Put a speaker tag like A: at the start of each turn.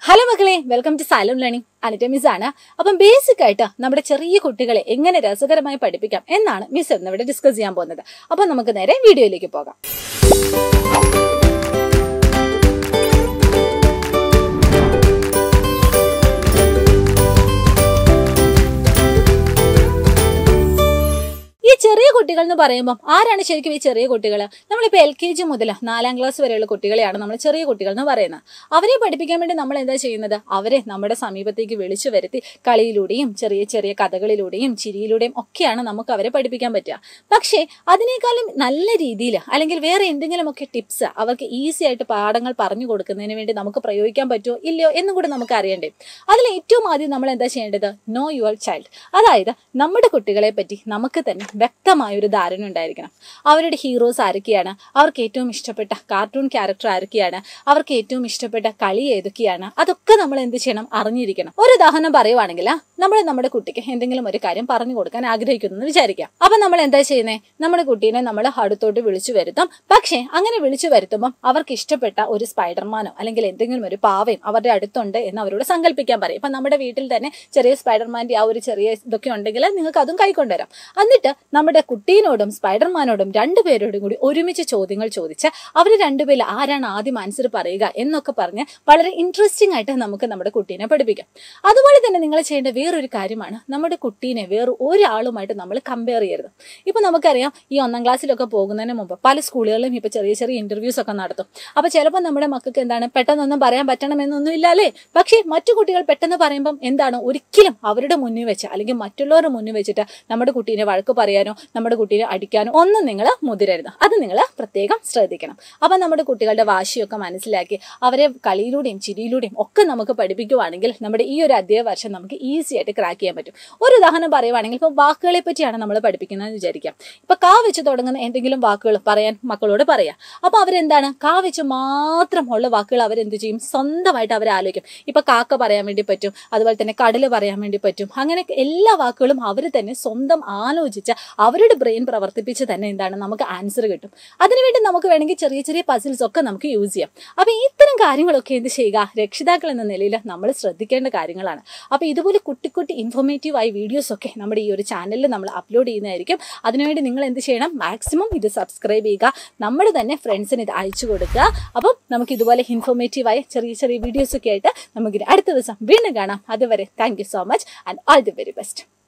A: hello മക്കളെ welcome to Xylem learning Anita miss ആണ് അപ്പം ബേസിക് ആയിട്ട് നമ്മുടെ ചെറിയ കുട്ടികളെ എങ്ങനെ രസകരമായി പഠിപ്പിക്കാം എന്നാണ് മിസ് ഇന്ന് ഇവിടെ ഡിസ്കസ് ചെയ്യാൻ പോകുന്നത് അപ്പം നമുക്ക് നേരെ വീഡിയോയിലേക്ക് പോകാം ഈ ചെറിയ കുട്ടികൾ എന്ന് പറയുമ്പോൾ ആരാണ് ശരിക്കും ഈ ചെറിയ കുട്ടികൾ നമ്മളിപ്പോൾ എൽ കെ ജി മുതൽ നാലാം ക്ലാസ് വരെയുള്ള കുട്ടികളെയാണ് നമ്മൾ ചെറിയ കുട്ടികൾ എന്ന് പറയുന്നത് അവരെ പഠിപ്പിക്കാൻ വേണ്ടി നമ്മൾ എന്താ ചെയ്യുന്നത് അവരെ നമ്മുടെ സമീപത്തേക്ക് വിളിച്ചു വരുത്തി കളിയിലൂടെയും ചെറിയ ചെറിയ കഥകളിലൂടെയും ചിരിയിലൂടെയും ഒക്കെയാണ് നമുക്ക് അവരെ പഠിപ്പിക്കാൻ പറ്റുക പക്ഷേ അതിനേക്കാളും നല്ല രീതിയിൽ അല്ലെങ്കിൽ വേറെ എന്തെങ്കിലുമൊക്കെ ടിപ്സ് അവർക്ക് ഈസി ആയിട്ട് പാഠങ്ങൾ പറഞ്ഞു കൊടുക്കുന്നതിന് വേണ്ടി നമുക്ക് പ്രയോഗിക്കാൻ പറ്റുമോ ഇല്ലയോ എന്നും കൂടി നമുക്ക് അറിയണ്ടേ അതിൽ ഏറ്റവും ആദ്യം നമ്മൾ എന്താ ചെയ്യേണ്ടത് നോ യുവർ ചൈൽഡ് അതായത് നമ്മുടെ കുട്ടികളെ പറ്റി നമുക്ക് തന്നെ വ്യക്തമായ ഒരു ധാരണ ഉണ്ടായിരിക്കണം അവരുടെ ഹീറോസ് ആരൊക്കെയാണ് അവർക്ക് ഏറ്റവും ഇഷ്ടപ്പെട്ട കാർട്ടൂൺ ക്യാരക്ടർ ആരൊക്കെയാണ് അവർക്ക് ഏറ്റവും ഇഷ്ടപ്പെട്ട കളി ഏതൊക്കെയാണ് അതൊക്കെ നമ്മൾ എന്ത് ചെയ്യണം അറിഞ്ഞിരിക്കണം ഒരു ഉദാഹരണം പറയുവാണെങ്കിൽ നമ്മൾ നമ്മുടെ കുട്ടിക്ക് എന്തെങ്കിലും ഒരു കാര്യം പറഞ്ഞു കൊടുക്കാൻ ആഗ്രഹിക്കുന്നു എന്ന് വിചാരിക്കാം അപ്പൊ നമ്മൾ എന്താ ചെയ്യുന്നത് നമ്മുടെ കുട്ടീനെ നമ്മൾ അടുത്തോട്ട് വിളിച്ചു വരുത്തും പക്ഷേ അങ്ങനെ വിളിച്ചു വരുത്തുമ്പോൾ അവർക്ക് ഇഷ്ടപ്പെട്ട ഒരു സ്പൈഡർമാനോ അല്ലെങ്കിൽ എന്തെങ്കിലും ഒരു പാവയും അവരുടെ അടുത്തുണ്ട് എന്ന് അവരോട് സങ്കല്പിക്കാൻ പറയും ഇപ്പൊ നമ്മുടെ വീട്ടിൽ തന്നെ ചെറിയ സ്പൈഡർമാന്റെ ആ ഒരു ചെറിയ ഇതൊക്കെ ഉണ്ടെങ്കിൽ നിങ്ങൾക്ക് അതും കൈക്കൊണ്ടുവരാം എന്നിട്ട് നമ്മുടെ കുട്ടീനോടും സ്പൈഡർമാനോടും രണ്ടുപേരോടും കൂടി ഒരുമിച്ച് ചോദ്യങ്ങൾ ചോദിച്ച് അവർ രണ്ടുപേരിൽ ആരാണ് ആദ്യം ആൻസർ പറയുക എന്നൊക്കെ പറഞ്ഞ് വളരെ ഇൻട്രസ്റ്റിംഗ് ആയിട്ട് നമുക്ക് നമ്മുടെ കുട്ടീനെ പഠിപ്പിക്കാം അതുപോലെ തന്നെ നിങ്ങൾ ചെയ്യേണ്ട വേറൊരു കാര്യമാണ് നമ്മുടെ കുട്ടീനെ വേറെ ഒരാളുമായിട്ട് നമ്മൾ കമ്പയർ ചെയ്യരുത് ഇപ്പൊ നമുക്കറിയാം ഈ ഒന്നാം ക്ലാസ്സിലൊക്കെ പോകുന്നതിന് മുമ്പ് പല സ്കൂളുകളിലും ഇപ്പൊ ചെറിയ ചെറിയ ഇന്റർവ്യൂസ് ഒക്കെ നടത്തും അപ്പൊ ചിലപ്പോൾ നമ്മുടെ മക്കൾക്ക് എന്താണ് പെട്ടെന്നൊന്നും പറയാൻ പറ്റണമെന്നൊന്നും ഇല്ല അല്ലേ പക്ഷേ മറ്റു കുട്ടികൾ പെട്ടെന്ന് പറയുമ്പം എന്താണ് ഒരിക്കലും അവരുടെ മുന്നിൽ വെച്ച് അല്ലെങ്കിൽ മറ്റുള്ളവരുടെ മുന്നിൽ വെച്ചിട്ട് നമ്മുടെ കുട്ടീനെ വഴക്ക് പറയാനോ നമ്മുടെ കുട്ടീനെ അടിക്കാനോ ഒന്നും നിങ്ങൾ മുതിരരുത് അത് നിങ്ങൾ പ്രത്യേകം ശ്രദ്ധിക്കണം അപ്പം നമ്മുടെ കുട്ടികളുടെ വാശിയൊക്കെ മനസ്സിലാക്കി അവരെ കളിയിലൂടെയും ചിരിയിലൂടെയും ഒക്കെ നമുക്ക് പഠിപ്പിക്കുവാണെങ്കിൽ നമ്മുടെ ഈ ഒരു അധ്യയ വർഷം നമുക്ക് ഈസി ആയിട്ട് ക്രാക്ക് ചെയ്യാൻ പറ്റും ഒരു ഉദാഹരണം പറയുവാണെങ്കിൽ ഇപ്പോൾ വാക്കുകളെ പറ്റിയാണ് നമ്മൾ പഠിപ്പിക്കുന്നതെന്ന് വിചാരിക്കാം ഇപ്പൊ കാ വെച്ച് തുടങ്ങുന്ന എന്തെങ്കിലും വാക്കുകൾ പറയാൻ മക്കളോട് പറയാം അപ്പൊ അവരെന്താണ് കാ വെച്ച് മാത്രം ഉള്ള വാക്കുകൾ അവരെന്ത് ചെയ്യും സ്വന്തമായിട്ട് അവർ ആലോചിക്കും ഇപ്പൊ കാക്ക പറയാൻ വേണ്ടി പറ്റും അതുപോലെ തന്നെ കടല് പറയാൻ വേണ്ടി പറ്റും അങ്ങനെ എല്ലാ വാക്കുകളും അവർ തന്നെ സ്വന്തം ആലോചിച്ച് അവരുടെ ബ്രെയിൻ പ്രവർത്തിപ്പിച്ച് തന്നെ എന്താണ് നമുക്ക് ആൻസർ കിട്ടും അതിനുവേണ്ടി നമുക്ക് വേണമെങ്കിൽ ചെറിയ ചെറിയ പസിൽസ് ഒക്കെ നമുക്ക് യൂസ് ചെയ്യാം അപ്പൊ ഇത്തരം കാര്യങ്ങളൊക്കെ എന്ത് ചെയ്യുക രക്ഷിതാക്കൾ എന്ന നിലയിൽ നമ്മൾ ശ്രദ്ധിക്കേണ്ട കാര്യങ്ങളാണ് അപ്പൊ ഇതുപോലെ കുട്ടി കുട്ടി ഇൻഫോർമേറ്റീവ് ആയ വീഡിയോസ് ഒക്കെ നമ്മുടെ ഈ ഒരു ചാനലിൽ നമ്മൾ അപ്ലോഡ് ചെയ്യുന്നതായിരിക്കും അതിനുവേണ്ടി നിങ്ങൾ എന്ത് ചെയ്യണം മാക്സിമം ഇത് സബ്സ്ക്രൈബ് ചെയ്യുക നമ്മൾ തന്നെ ഫ്രണ്ട്സിന് ഇത് അയച്ചു കൊടുക്കുക അപ്പം നമുക്ക് ഇതുപോലെ ഇൻഫോർമേറ്റീവ് ആയ ചെറിയ ചെറിയ വീഡിയോസ് ഒക്കെ ആയിട്ട് നമുക്ക് അടുത്ത ദിവസം വീണ്ടും കാണാം അതുവരെ thank you so much and all the very best